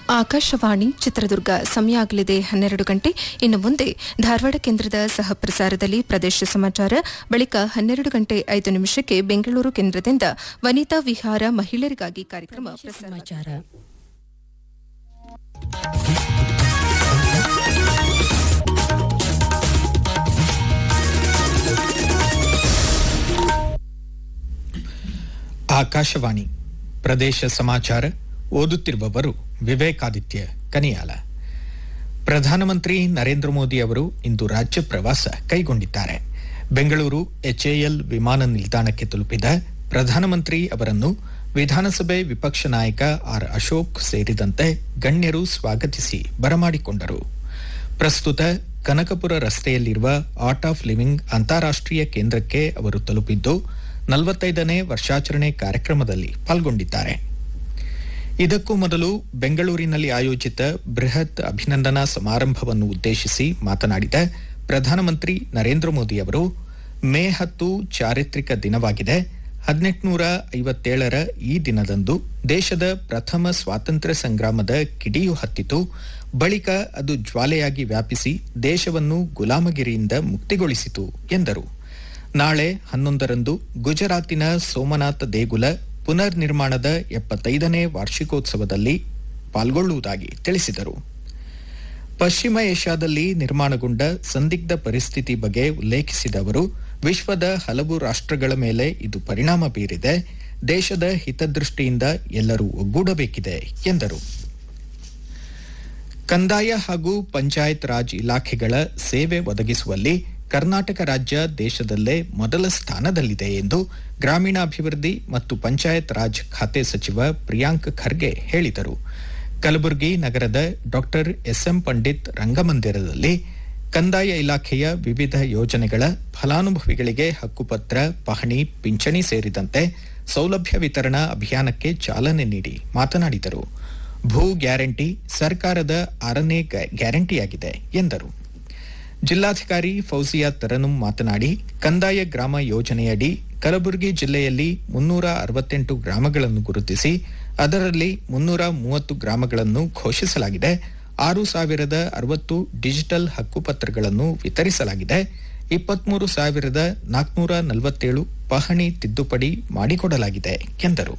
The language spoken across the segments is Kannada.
ಆಕಾಶವಾಣಿ ಚಿತ್ರದುರ್ಗ ಸಮಯ ಆಗಲಿದೆ ಹನ್ನೆರಡು ಗಂಟೆ ಇನ್ನು ಮುಂದೆ ಧಾರವಾಡ ಕೇಂದ್ರದ ಸಹ ಪ್ರಸಾರದಲ್ಲಿ ಪ್ರದೇಶ ಸಮಾಚಾರ ಬಳಿಕ ಹನ್ನೆರಡು ಗಂಟೆ ಐದು ನಿಮಿಷಕ್ಕೆ ಬೆಂಗಳೂರು ಕೇಂದ್ರದಿಂದ ವನಿತಾ ವಿಹಾರ ಮಹಿಳೆಯರಿಗಾಗಿ ಕಾರ್ಯಕ್ರಮ ಪ್ರಸಾರ ಸಮಾಚಾರ ಆಕಾಶವಾಣಿ ಪ್ರದೇಶ ಸಮಾಚಾರ ಓದುತ್ತಿರುವವರು ವಿವೇಕಾದಿತ್ಯ ಕನಿಯಾಲ ಪ್ರಧಾನಮಂತ್ರಿ ನರೇಂದ್ರ ಮೋದಿ ಅವರು ಇಂದು ರಾಜ್ಯ ಪ್ರವಾಸ ಕೈಗೊಂಡಿದ್ದಾರೆ ಬೆಂಗಳೂರು ಎಚ್ಎಎಲ್ ವಿಮಾನ ನಿಲ್ದಾಣಕ್ಕೆ ತಲುಪಿದ ಪ್ರಧಾನಮಂತ್ರಿ ಅವರನ್ನು ವಿಧಾನಸಭೆ ವಿಪಕ್ಷ ನಾಯಕ ಆರ್ ಅಶೋಕ್ ಸೇರಿದಂತೆ ಗಣ್ಯರು ಸ್ವಾಗತಿಸಿ ಬರಮಾಡಿಕೊಂಡರು ಪ್ರಸ್ತುತ ಕನಕಪುರ ರಸ್ತೆಯಲ್ಲಿರುವ ಆರ್ಟ್ ಆಫ್ ಲಿವಿಂಗ್ ಅಂತಾರಾಷ್ಟ್ರೀಯ ಕೇಂದ್ರಕ್ಕೆ ಅವರು ತಲುಪಿದ್ದು ನಲವತ್ತೈದನೇ ವರ್ಷಾಚರಣೆ ಕಾರ್ಯಕ್ರಮದಲ್ಲಿ ಪಾಲ್ಗೊಂಡಿದ್ದಾರೆ ಇದಕ್ಕೂ ಮೊದಲು ಬೆಂಗಳೂರಿನಲ್ಲಿ ಆಯೋಜಿತ ಬೃಹತ್ ಅಭಿನಂದನಾ ಸಮಾರಂಭವನ್ನು ಉದ್ದೇಶಿಸಿ ಮಾತನಾಡಿದ ಪ್ರಧಾನಮಂತ್ರಿ ನರೇಂದ್ರ ಮೋದಿ ಅವರು ಮೇ ಹತ್ತು ಚಾರಿತ್ರಿಕ ದಿನವಾಗಿದೆ ಹದಿನೆಂಟುನೂರ ಐವತ್ತೇಳರ ಈ ದಿನದಂದು ದೇಶದ ಪ್ರಥಮ ಸ್ವಾತಂತ್ರ್ಯ ಸಂಗ್ರಾಮದ ಕಿಡಿಯು ಹತ್ತಿತು ಬಳಿಕ ಅದು ಜ್ವಾಲೆಯಾಗಿ ವ್ಯಾಪಿಸಿ ದೇಶವನ್ನು ಗುಲಾಮಗಿರಿಯಿಂದ ಮುಕ್ತಿಗೊಳಿಸಿತು ಎಂದರು ನಾಳೆ ಹನ್ನೊಂದರಂದು ಗುಜರಾತಿನ ಸೋಮನಾಥ ದೇಗುಲ ಪುನರ್ ನಿರ್ಮಾಣದ ಎಪ್ಪತ್ತೈದನೇ ವಾರ್ಷಿಕೋತ್ಸವದಲ್ಲಿ ಪಾಲ್ಗೊಳ್ಳುವುದಾಗಿ ತಿಳಿಸಿದರು ಪಶ್ಚಿಮ ಏಷ್ಯಾದಲ್ಲಿ ನಿರ್ಮಾಣಗೊಂಡ ಸಂದಿಗ್ಧ ಪರಿಸ್ಥಿತಿ ಬಗ್ಗೆ ಉಲ್ಲೇಖಿಸಿದ ಅವರು ವಿಶ್ವದ ಹಲವು ರಾಷ್ಟ್ರಗಳ ಮೇಲೆ ಇದು ಪರಿಣಾಮ ಬೀರಿದೆ ದೇಶದ ಹಿತದೃಷ್ಟಿಯಿಂದ ಎಲ್ಲರೂ ಒಗ್ಗೂಡಬೇಕಿದೆ ಎಂದರು ಕಂದಾಯ ಹಾಗೂ ಪಂಚಾಯತ್ ರಾಜ್ ಇಲಾಖೆಗಳ ಸೇವೆ ಒದಗಿಸುವಲ್ಲಿ ಕರ್ನಾಟಕ ರಾಜ್ಯ ದೇಶದಲ್ಲೇ ಮೊದಲ ಸ್ಥಾನದಲ್ಲಿದೆ ಎಂದು ಗ್ರಾಮೀಣಾಭಿವೃದ್ಧಿ ಮತ್ತು ಪಂಚಾಯತ್ ರಾಜ್ ಖಾತೆ ಸಚಿವ ಪ್ರಿಯಾಂಕ್ ಖರ್ಗೆ ಹೇಳಿದರು ಕಲಬುರಗಿ ನಗರದ ಡಾಕ್ಟರ್ ಎಸ್ಎಂ ಪಂಡಿತ್ ರಂಗಮಂದಿರದಲ್ಲಿ ಕಂದಾಯ ಇಲಾಖೆಯ ವಿವಿಧ ಯೋಜನೆಗಳ ಫಲಾನುಭವಿಗಳಿಗೆ ಹಕ್ಕುಪತ್ರ ಪಹಣಿ ಪಿಂಚಣಿ ಸೇರಿದಂತೆ ಸೌಲಭ್ಯ ವಿತರಣಾ ಅಭಿಯಾನಕ್ಕೆ ಚಾಲನೆ ನೀಡಿ ಮಾತನಾಡಿದರು ಭೂ ಗ್ಯಾರಂಟಿ ಸರ್ಕಾರದ ಆರನೇ ಗ್ಯಾ- ಗ್ಯಾರಂಟಿಯಾಗಿದೆ ಎಂದರು ಜಿಲ್ಲಾಧಿಕಾರಿ ಫೌಜಿಯಾ ತರನುಂ ಮಾತನಾಡಿ ಕಂದಾಯ ಗ್ರಾಮ ಯೋಜನೆಯಡಿ ಕಲಬುರಗಿ ಜಿಲ್ಲೆಯಲ್ಲಿ ಮುನ್ನೂರ ಅರವತ್ತೆಂಟು ಗ್ರಾಮಗಳನ್ನು ಗುರುತಿಸಿ ಅದರಲ್ಲಿ ಮುನ್ನೂರ ಮೂವತ್ತು ಗ್ರಾಮಗಳನ್ನು ಘೋಷಿಸಲಾಗಿದೆ ಆರು ಸಾವಿರದ ಅರವತ್ತು ಡಿಜಿಟಲ್ ಹಕ್ಕುಪತ್ರಗಳನ್ನು ವಿತರಿಸಲಾಗಿದೆ ಇಪ್ಪತ್ಮೂರು ಸಾವಿರದ ನಾಲ್ಕುನೂರ ನಲವತ್ತೇಳು ಪಹಣಿ ತಿದ್ದುಪಡಿ ಮಾಡಿಕೊಡಲಾಗಿದೆ ಎಂದರು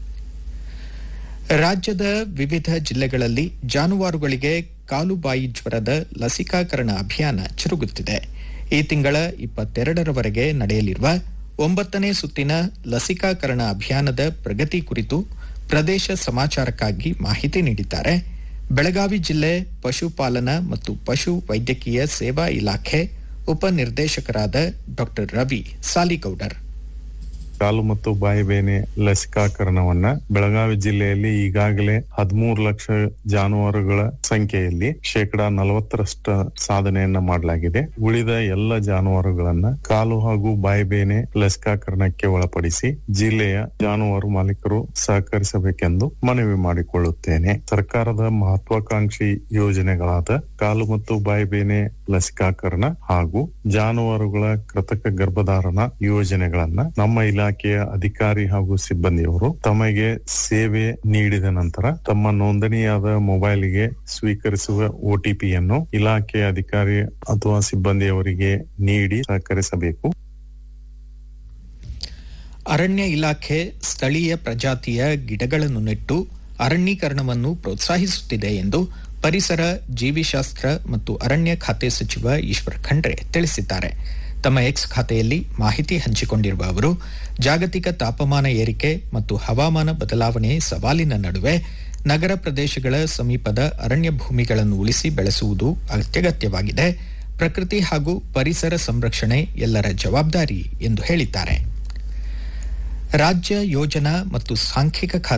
ರಾಜ್ಯದ ವಿವಿಧ ಜಿಲ್ಲೆಗಳಲ್ಲಿ ಜಾನುವಾರುಗಳಿಗೆ ಕಾಲುಬಾಯಿ ಜ್ವರದ ಲಸಿಕಾಕರಣ ಅಭಿಯಾನ ಜರುಗುತ್ತಿದೆ ಈ ತಿಂಗಳ ಇಪ್ಪತ್ತೆರಡರವರೆಗೆ ನಡೆಯಲಿರುವ ಒಂಬತ್ತನೇ ಸುತ್ತಿನ ಲಸಿಕಾಕರಣ ಅಭಿಯಾನದ ಪ್ರಗತಿ ಕುರಿತು ಪ್ರದೇಶ ಸಮಾಚಾರಕ್ಕಾಗಿ ಮಾಹಿತಿ ನೀಡಿದ್ದಾರೆ ಬೆಳಗಾವಿ ಜಿಲ್ಲೆ ಪಶುಪಾಲನಾ ಮತ್ತು ಪಶು ವೈದ್ಯಕೀಯ ಸೇವಾ ಇಲಾಖೆ ಉಪನಿರ್ದೇಶಕರಾದ ಡಾ ರವಿ ಸಾಲಿಗೌಡರ್ ಕಾಲು ಮತ್ತು ಬಾಯಿ ಬೇನೆ ಲಸಿಕಾಕರಣವನ್ನ ಬೆಳಗಾವಿ ಜಿಲ್ಲೆಯಲ್ಲಿ ಈಗಾಗಲೇ ಹದಿಮೂರು ಲಕ್ಷ ಜಾನುವಾರುಗಳ ಸಂಖ್ಯೆಯಲ್ಲಿ ಶೇಕಡಾ ನಲವತ್ತರಷ್ಟು ಸಾಧನೆಯನ್ನ ಮಾಡಲಾಗಿದೆ ಉಳಿದ ಎಲ್ಲ ಜಾನುವಾರುಗಳನ್ನ ಕಾಲು ಹಾಗೂ ಬಾಯಿ ಬೇನೆ ಲಸಿಕಾಕರಣಕ್ಕೆ ಒಳಪಡಿಸಿ ಜಿಲ್ಲೆಯ ಜಾನುವಾರು ಮಾಲೀಕರು ಸಹಕರಿಸಬೇಕೆಂದು ಮನವಿ ಮಾಡಿಕೊಳ್ಳುತ್ತೇನೆ ಸರ್ಕಾರದ ಮಹತ್ವಾಕಾಂಕ್ಷಿ ಯೋಜನೆಗಳಾದ ಕಾಲು ಮತ್ತು ಬಾಯಿ ಬೇನೆ ಲಸಿಕಾಕರಣ ಹಾಗೂ ಜಾನುವಾರುಗಳ ಕೃತಕ ಗರ್ಭಧಾರಣ ಯೋಜನೆಗಳನ್ನ ನಮ್ಮ ಇಲಾಖೆಯ ಅಧಿಕಾರಿ ಹಾಗೂ ಸಿಬ್ಬಂದಿಯವರು ತಮಗೆ ಸೇವೆ ನೀಡಿದ ನಂತರ ತಮ್ಮ ನೋಂದಣಿಯಾದ ಮೊಬೈಲ್ಗೆ ಸ್ವೀಕರಿಸುವ ಒಟಿಪಿಯನ್ನು ಇಲಾಖೆಯ ಅಧಿಕಾರಿ ಅಥವಾ ಸಿಬ್ಬಂದಿಯವರಿಗೆ ನೀಡಿ ಸಹಕರಿಸಬೇಕು ಅರಣ್ಯ ಇಲಾಖೆ ಸ್ಥಳೀಯ ಪ್ರಜಾತಿಯ ಗಿಡಗಳನ್ನು ನೆಟ್ಟು ಅರಣ್ಯೀಕರಣವನ್ನು ಪ್ರೋತ್ಸಾಹಿಸುತ್ತಿದೆ ಎಂದು ಪರಿಸರ ಜೀವಿಶಾಸ್ತ್ರ ಮತ್ತು ಅರಣ್ಯ ಖಾತೆ ಸಚಿವ ಈಶ್ವರ್ ಖಂಡ್ರೆ ತಿಳಿಸಿದ್ದಾರೆ ತಮ್ಮ ಎಕ್ಸ್ ಖಾತೆಯಲ್ಲಿ ಮಾಹಿತಿ ಹಂಚಿಕೊಂಡಿರುವ ಅವರು ಜಾಗತಿಕ ತಾಪಮಾನ ಏರಿಕೆ ಮತ್ತು ಹವಾಮಾನ ಬದಲಾವಣೆ ಸವಾಲಿನ ನಡುವೆ ನಗರ ಪ್ರದೇಶಗಳ ಸಮೀಪದ ಅರಣ್ಯ ಭೂಮಿಗಳನ್ನು ಉಳಿಸಿ ಬೆಳೆಸುವುದು ಅತ್ಯಗತ್ಯವಾಗಿದೆ ಪ್ರಕೃತಿ ಹಾಗೂ ಪರಿಸರ ಸಂರಕ್ಷಣೆ ಎಲ್ಲರ ಜವಾಬ್ದಾರಿ ಎಂದು ಹೇಳಿದ್ದಾರೆ ರಾಜ್ಯ ಯೋಜನಾ ಮತ್ತು ಸಾಂಖ್ಯಿಕ ಖಾತೆ